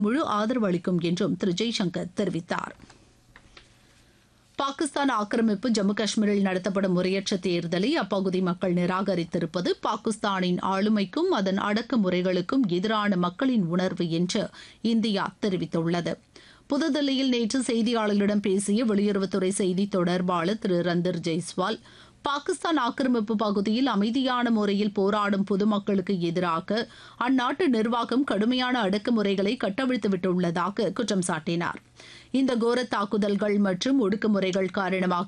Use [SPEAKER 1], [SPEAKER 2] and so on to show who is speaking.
[SPEAKER 1] முழு ஆதரவு அளிக்கும் என்றும் திரு ஜெய்சங்கர் தெரிவித்தார் பாகிஸ்தான் ஆக்கிரமிப்பு ஜம்மு காஷ்மீரில் நடத்தப்படும் முறையற்ற தேர்தலை அப்பகுதி மக்கள் நிராகரித்திருப்பது பாகிஸ்தானின் ஆளுமைக்கும் அதன் அடக்குமுறைகளுக்கும் எதிரான மக்களின் உணர்வு என்று இந்தியா தெரிவித்துள்ளது புதுதில்லியில் நேற்று செய்தியாளர்களிடம் பேசிய வெளியுறவுத்துறை செய்தி தொடர்பாளர் திரு ரந்தர் ஜெய்ஸ்வால் பாகிஸ்தான் ஆக்கிரமிப்பு பகுதியில் அமைதியான முறையில் போராடும் பொதுமக்களுக்கு எதிராக அந்நாட்டு நிர்வாகம் கடுமையான அடக்குமுறைகளை கட்டவிழ்த்துவிட்டுள்ளதாக குற்றம் சாட்டினார் இந்த கோர தாக்குதல்கள் மற்றும் ஒடுக்குமுறைகள் காரணமாக